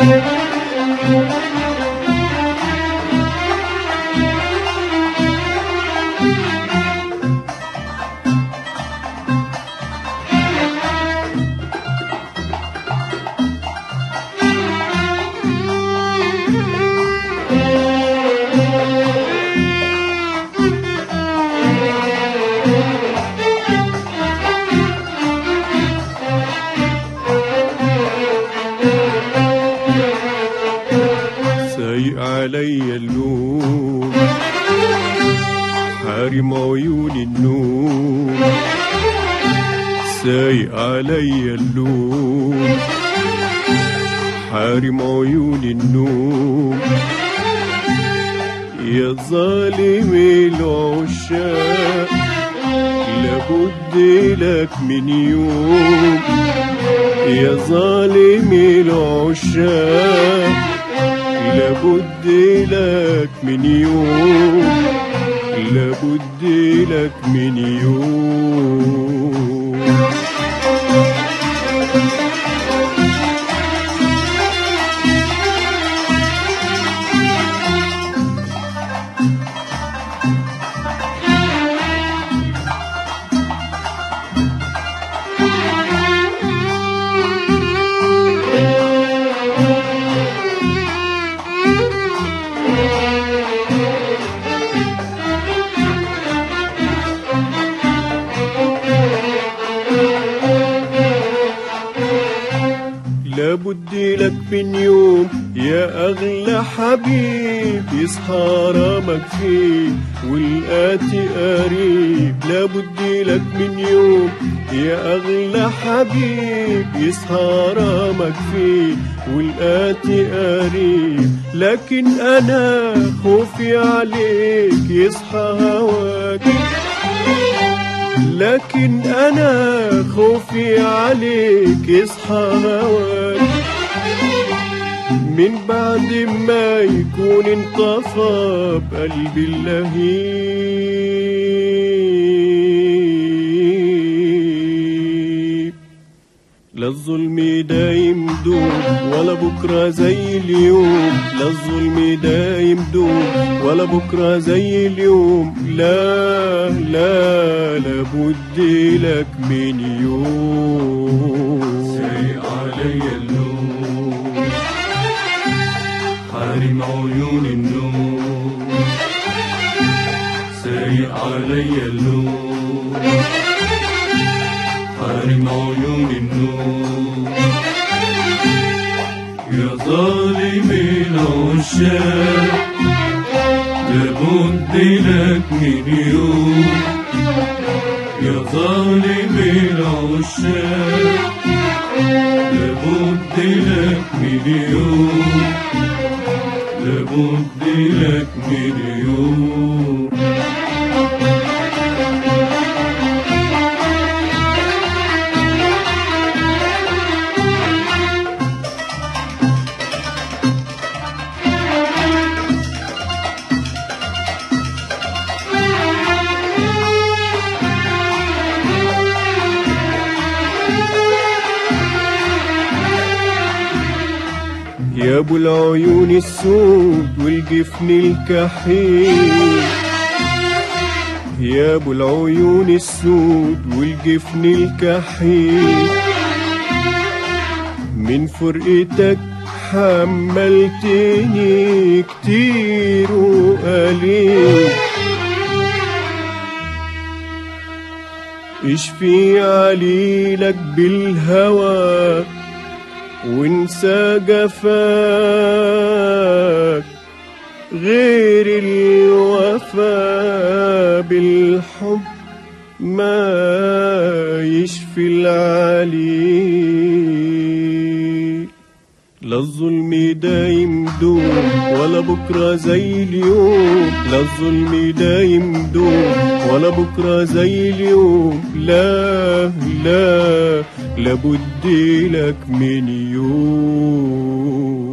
سايق عليا اللوم حارم عيوني النوم سايق عليا اللوم حارم عيوني النوم يا ظالم العشاق لابد لك من يوم يا ظالم العشاق لابد لك من يوم لابد لك من يوم لابد لك من يوم يا أغلى حبيب يصحى رمك فيه والآتي قريب لابد لك من يوم يا أغلى حبيب يصحى رمك فيه والآتي قريب لكن أنا خوفي عليك يصحى هواك لكن انا خوفي عليك يصحى هواك من بعد ما يكون انطفى بقلبي اللهيب لا الظلم دايم دوم ولا بكرة زي اليوم لا الظلم دايم دوم ولا بكرة زي اليوم لا لا لابد لك من يوم سايق عليا اللوم حارم عيون النوم سايق عليا اللوم حارم عيون النوم يا ظالم العشاق لابد لك من يوم يا ظالم العشاق لابد لك من يوم لابد لك من يوم يا ابو العيون السود والجفن الكحيل يا ابو العيون السود والجفن الكحيل من فرقتك حملتني كتير وقليل اشفي عليلك بالهوى وانسى جفاك غير الوفا بالحب ما يشفي العليل لا الظلم دايم دوم ولا بكرة زي اليوم لا الظلم دايم دوم ولا بكرة زي اليوم لا لا لابد لك من يوم